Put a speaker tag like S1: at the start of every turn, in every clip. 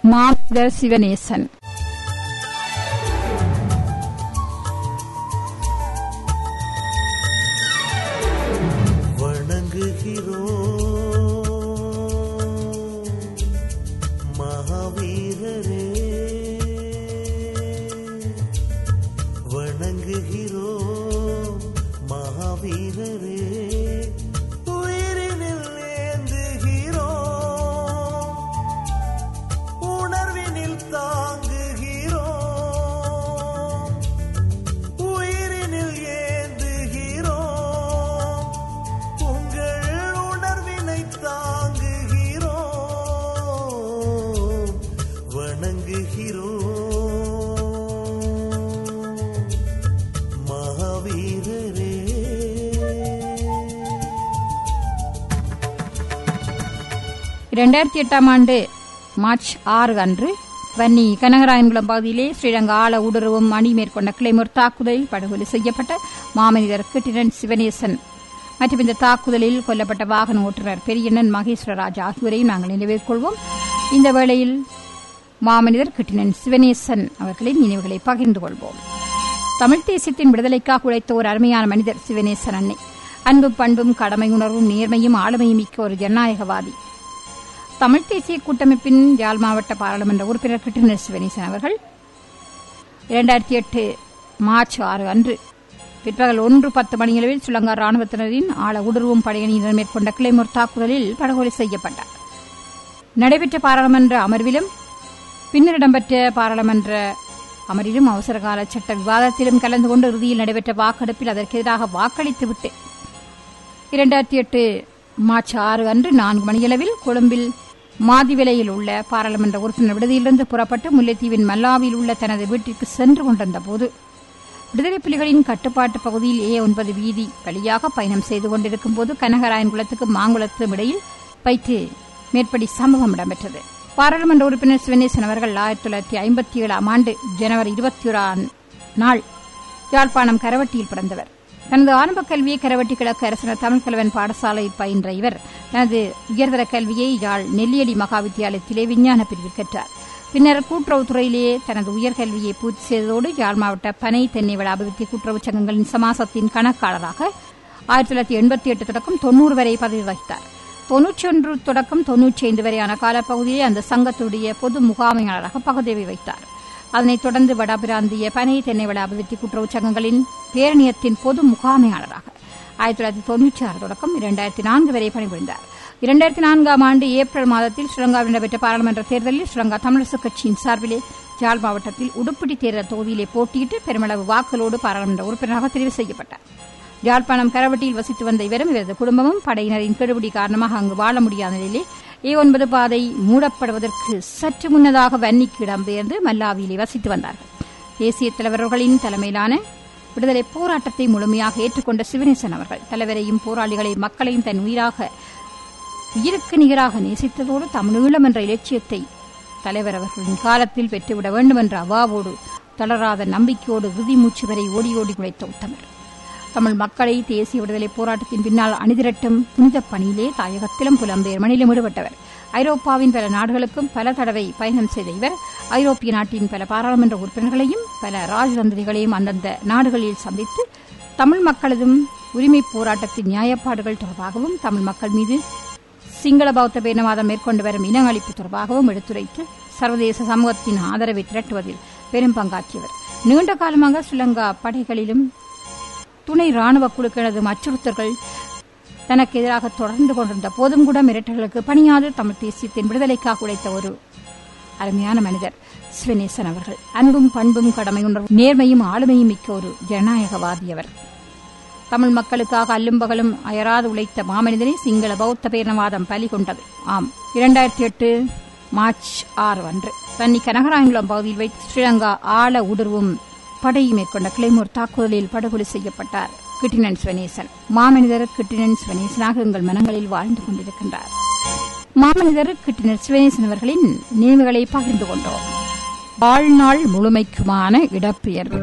S1: மாத சிவநேசன்
S2: வணங்குகிறோம் மகாவீரரே வணங்குகிறோம் மகாவீரரே உயிரினில் ஏந்துகிறோம் உணர்வினில் தாங்குகிறோம் உயிரினில் ஏந்துகிறோம் உங்கள் உணர்வினை தாங்குகிறோம் வணங்குகிறோம் மகாவீரரே
S1: இரண்டாயிரத்தி எட்டாம் ஆண்டு மார்ச் ஆறு அன்று வன்னி கனகராயன்குளம் பகுதியிலே ஸ்ரீலங்கா ஆள ஊடுருவும் அணி மேற்கொண்ட கிளைமோர் தாக்குதலில் படுகொலை செய்யப்பட்ட மாமனிதர் கிட்டிரன் சிவனேசன் மற்றும் இந்த தாக்குதலில் கொல்லப்பட்ட வாகன ஓட்டுநர் பெரியண்ணன் மகேஸ்வரராஜ் ஆகியோரையும் நாங்கள் நினைவேற்கொள்வோம் இந்த வேளையில் மாமனிதர் கிட்டினன் சிவனேசன் அவர்களின் நினைவுகளை பகிர்ந்து கொள்வோம் தமிழ் தேசியத்தின் விடுதலைக்காக உழைத்த ஒரு அருமையான மனிதர் சிவனேசன் அன்னை அன்பும் பண்பும் கடமை உணர்வும் நேர்மையும் ஆளுமையும் மிக்க ஒரு ஜனநாயகவாதி தமிழ் தேசிய கூட்டமைப்பின் யாழ் மாவட்ட பாராளுமன்ற உறுப்பினர் கிருட்டினர் சிவனேசன் அவர்கள் இரண்டாயிரத்தி எட்டு மார்ச் ஆறு அன்று பிற்பகல் ஒன்று பத்து மணியளவில் சுலங்கா ராணுவத்தினரின் ஆழ ஊடுருவும் படையணியினர் மேற்கொண்ட கிளைமோர் தாக்குதலில் படுகொலை செய்யப்பட்டார் நடைபெற்ற பாராளுமன்ற அமர்விலும் பின்னர் இடம்பெற்ற பாராளுமன்ற அமரிலும் அவசரகால சட்ட விவாதத்திலும் கலந்து கொண்டு இறுதியில் நடைபெற்ற வாக்கெடுப்பில் அதற்கு எதிராக வாக்களித்துவிட்டு இரண்டாயிரத்தி எட்டு மார்ச் ஆறு அன்று நான்கு மணியளவில் கொழும்பில் மாதிவிலையில் உள்ள பாராளுமன்ற உறுப்பினர் விடுதியிலிருந்து புறப்பட்டு முல்லைத்தீவின் மல்லாவில் உள்ள தனது வீட்டிற்கு சென்று கொண்டிருந்த போது விடுதலை புலிகளின் கட்டுப்பாட்டு பகுதியில் ஏ ஒன்பது வீதி வழியாக பயணம் செய்து கொண்டிருக்கும் போது கனகராயன் குளத்துக்கு மாங்குளத்தும் இடையில் வைத்து மேற்படி சம்பவம் இடம்பெற்றது பாராளுமன்ற உறுப்பினர் சிவனேசன் அவர்கள் ஆயிரத்தி தொள்ளாயிரத்தி ஐம்பத்தி ஏழாம் ஆண்டு ஜனவரி இருபத்தி ஓராம் நாள் யாழ்ப்பாணம் கரவட்டியில் பிறந்தவர் தனது ஆரம்ப கல்வியை கரவட்டி கிழக்கு அரசன தமிழ்கலவன் பாடசாலையில் பயின்ற இவர் தனது உயர்தர கல்வியை யாழ் நெல்லியடி மகா வித்தியாலயத்திலே விஞ்ஞான பிரிவில் கற்றார் பின்னர் கூட்டுறவுத்துறையிலேயே தனது உயர்கல்வியை பூர்த்தி செய்ததோடு யாழ் மாவட்ட பனை தென்னைவள அபிவிருத்தி கூட்டுறவு சங்கங்களின் சமாசத்தின் கணக்காளராக ஆயிரத்தி தொள்ளாயிரத்தி எண்பத்தி எட்டு தொடக்கம் தொன்னூறு வரை பதவி வகித்தார் தொன்னூற்றி ஒன்று தொடக்கம் தொன்னூற்றி ஐந்து வரையான காலப்பகுதியிலே அந்த சங்கத்துடைய பொது முகாமையாளராக பகுதவி வைத்தார் அதனைத் தொடர்ந்து வடபிராந்திய பனை தென்னைவள அபிவிருத்தி கூட்டுறவு சங்கங்களின் பேரணியத்தின் பொது முகாமையாளராக ஆயிரத்தி தொள்ளாயிரத்தி தொன்னூற்றி ஆறு தொடக்கம் இரண்டாயிரத்தி நான்கு வரை பணிபுரிந்தார் இரண்டாயிரத்தி நான்காம் ஆண்டு ஏப்ரல் மாதத்தில் ஸ்ரீலங்காவில் நடைபெற்ற பாராளுமன்ற தேர்தலில் ஸ்ரீலங்கா தமிழரசுக் கட்சியின் சார்பிலே ஜாழ் மாவட்டத்தில் உடுப்பிடி தேர்தல் தொகுதியிலே போட்டியிட்டு பெருமளவு வாக்களோடு பாராளுமன்ற உறுப்பினராக தெரிவு செய்யப்பட்டார் யாழ்ப்பாணம் கரவட்டியில் வசித்து வந்த இவரும் இவரது குடும்பமும் படையினரின் கெடுபிடி காரணமாக அங்கு வாழ முடியாத நிலையிலே ஏ ஒன்பது பாதை மூடப்படுவதற்கு சற்று முன்னதாக வன்னிக்கு இடம்பெயர்ந்து மல்லாவியிலே வசித்து வந்தார்கள் தேசிய தலைவர்களின் தலைமையிலான விடுதலை போராட்டத்தை முழுமையாக ஏற்றுக்கொண்ட சிவனேசன் அவர்கள் தலைவரையும் போராளிகளையும் மக்களையும் தன் உயிராக உயிருக்கு நிகராக நேசித்ததோடு தமிழீழம் என்ற இலட்சியத்தை தலைவர் அவர்களின் காலத்தில் பெற்றுவிட வேண்டும் என்ற அவாவோடு தளராத நம்பிக்கையோடு இறுதி மூச்சு வரை ஓடி ஓடி உழைத்த உத்தமர் தமிழ் மக்களை தேசிய விடுதலை போராட்டத்தின் பின்னால் அணிதிரட்டும் புனித பணியிலே தாயகத்திலும் புலம்பெயர் மணிலும் ஈடுபட்டவர் ஐரோப்பாவின் பல நாடுகளுக்கும் பல தடவை பயணம் செய்த இவர் ஐரோப்பிய நாட்டின் பல பாராளுமன்ற உறுப்பினர்களையும் பல ராஜதந்திரிகளையும் அந்தந்த நாடுகளில் சந்தித்து தமிழ் மக்களதும் உரிமை போராட்டத்தின் நியாயப்பாடுகள் தொடர்பாகவும் தமிழ் மக்கள் மீது சிங்கள பௌத்த பேனவாதம் மேற்கொண்டு வரும் இனஅழிப்பு தொடர்பாகவும் எடுத்துரைத்து சர்வதேச சமூகத்தின் ஆதரவை திரட்டுவதில் பெரும் பங்காற்றியவர் நீண்ட காலமாக ஸ்ரீலங்கா படைகளிலும் துணை ராணுவ குழுக்களது அச்சுறுத்தல்கள் தனக்கு எதிராக தொடர்ந்து கொண்டிருந்த போதும் கூட மிரட்டல்களுக்கு பணியாது தமிழ் தேசியத்தின் விடுதலைக்காக உழைத்த ஒரு அருமையான மனிதர் சிவனேசன் அவர்கள் அன்பும் பண்பும் கடமை உணர்வும் நேர்மையும் ஆளுமையும் மிக்க ஒரு ஜனநாயகவாதி அவர் தமிழ் மக்களுக்காக அல்லும் பகலும் அயராது உழைத்த மாமனிதனை சிங்கள பௌத்த பேரணவாதம் பலி கொண்டது ஆம் இரண்டாயிரத்தி எட்டு மார்ச் ஆறு அன்று தன்னி கனகராயங்குளம் பகுதியில் வைத்து ஸ்ரீலங்கா ஆழ ஊடுருவும் படை மேற்கொண்ட கிளைமோர் தாக்குதலில் படுகொலை செய்யப்பட்டார் கிட்டினன் சிவனேசன் மாமனிதர் கிட்டினன் சிவனேசனாக எங்கள் மனங்களில் வாழ்ந்து கொண்டிருக்கின்றார் மாமனிதர் கிட்டினர் சிவனேசன் அவர்களின் நினைவுகளை பகிர்ந்து கொண்டோம் வாழ்நாள் முழுமைக்குமான இடப்பெயர்வு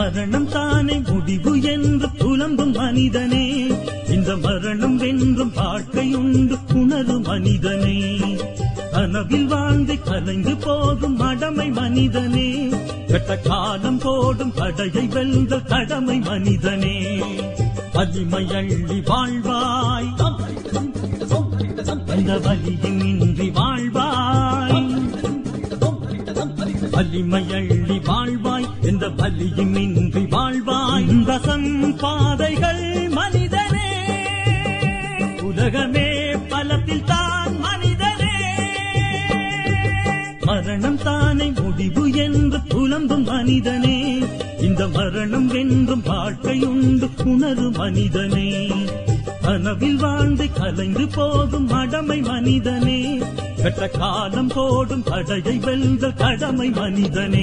S3: மரணம் தானே முடிவு என்று புலம்பும் மனிதனே இந்த மரணம் வென்றும் வாழ்க்கையுண்டு உணரு மனிதனே கனவில் வாழ்ந்து கலைந்து போகும் மடமை மனிதனே கெட்ட காலம் போடும் தடையை வெல்ந்த கடமை மனிதனே வலிமை அள்ளி வாழ்வாய் அந்த வலியும் இன்றி வாழ்வாய் வலிமை அள்ளி வாழ்வாய் எந்த வலியும் இன்றி வாழ்வாய் இந்த பாதைகள் மனிதனே உலகமே பலத்தில் தான் மனிதனே மரணம் தானே முடிவு என்று புலம்பும் மனிதனே இந்த மரணம் வென்றும் வாழ்க்கையுண்டு உணரு மனிதனே கனவில் வாழ்ந்து கலைந்து போகும் மடமை மனிதனே கெட்ட காலம் போடும் தடையை வெல்ந்த கடமை மனிதனே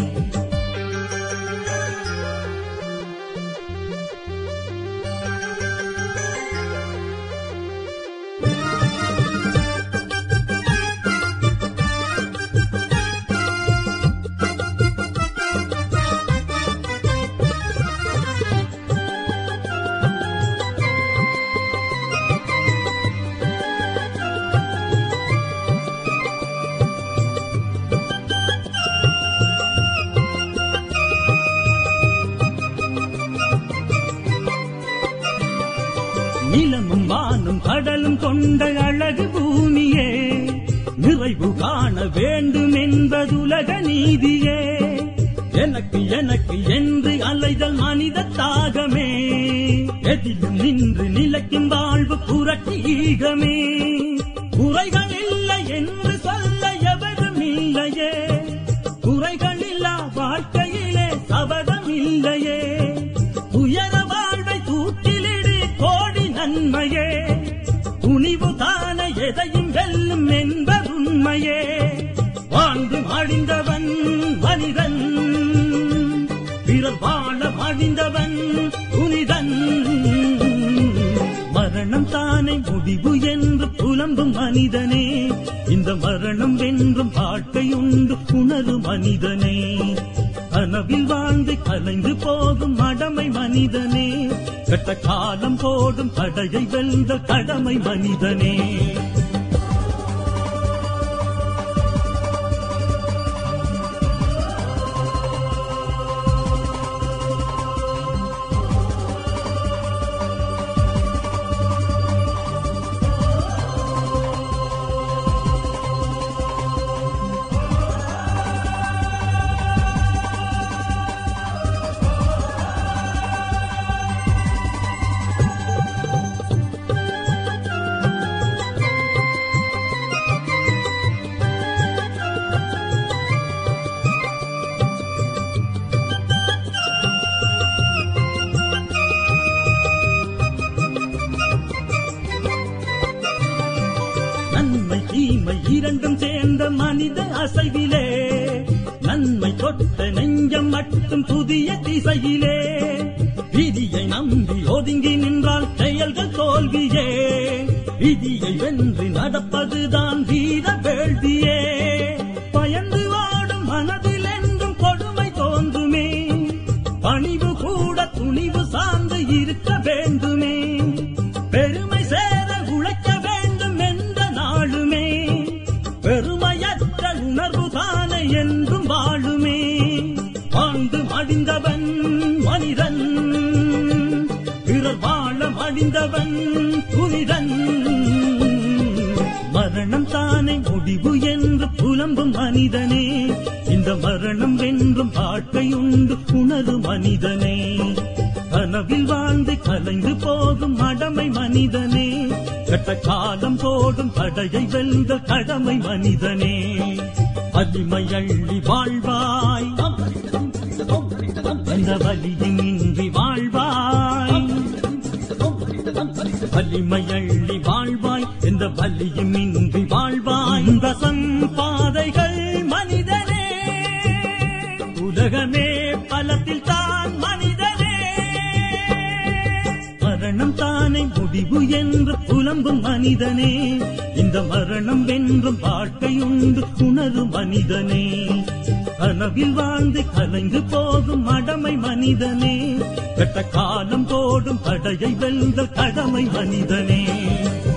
S3: நிலமும் வானும் கடலும் கொண்ட அழகு பூமியே நிறைவு காண வேண்டும் என்பதுலக நீதியே எனக்கு எனக்கு என்று அலைதல் மனித தாகமே எதிலும் நின்று நிலைக்கும் வாழ்வு புரட்சி ஈகமே குறைகள் இல்லை என்று சொல்ல எவரும் இல்லையே குறைகள் இல்லா வாழ்க்கையிலே சபதம் இல்லையே உயர வாழ்வை தூக்கிலிடு கோடி நன்மையே துணிவு தான எதையும் வெல்லும் என்பதுண்மையே வாழ்ந்து மடிந்தவன் மனிதன் பிறர் வாழ மடிந்தவன் புனிதன் மரணம் தானே முடிவு என்று புலம்பும் மனிதனே இந்த மரணம் வென்றும் வாழ்க்கையுண்டு உணரு மனிதனே கனவில் வாழ்ந்து கலைந்து போகும் மடமை மனிதனே கெட்ட காலம் போடும் தடையை வெல்ந்த கடமை மனிதனே நன்மை தீமை இரண்டும் சேர்ந்த மனித அசைவிலே நன்மை தொட்ட நெஞ்சம் மட்டும் புதிய திசையிலே விதியை நம்பி ஒதுங்கி நின்றால் செயல்கள் தோல்வியே விதியை வென்று நடப்பதுதான் வீர வேள்வியே பயந்து வாடும் மனதில் என்றும் கொடுமை தோன்றுமே பணிவு கூட துணிவு சார்ந்து இருக்க வேண்டுமே பெருமை சேர உழைக்க வேண்டும் என்ற நாளுமே பெருமையற்ற உணர்வு தானே என்றும் வாழுமே வாழ்ந்து மடிந்தவன் மனிதன் பிறர் வாழ மடிந்தவன் புனிதன் மரணம் தானே முடிவு என்று புலம்பும் மனிதனே இந்த மரணம் வென்றும் வாழ்க்கையுண்டு உணரு மனிதனே கனவில் வாழ்ந்து கலைந்து போகும் மடமை மனிதனே கெட்ட காலம் போடும் தடையை வெல்ந்த கடமை மனிதனே வலிமை அள்ளி வாழ்வாய் அந்த வலியும் இன்றி வாழ்வாய் வலிமை அள்ளி வாழ்வாய் எந்த வலியும் இன்றி வாழ்வாய் இந்த பாதைகள் மனிதனே உலகமே பலத்தில் தான் மனிதனே மரணம் தானே முடிவு என்று புலம்பும் மனிதனே இந்த மரணம் வென்றும் வாழ்க்கையுண்டு உணரு மனிதனே கனவில் வாழ்ந்து கலைந்து போகும் மடமை மனிதனே கட்ட காலம் போடும் தடையை வெல்ந்த கடமை மனிதனே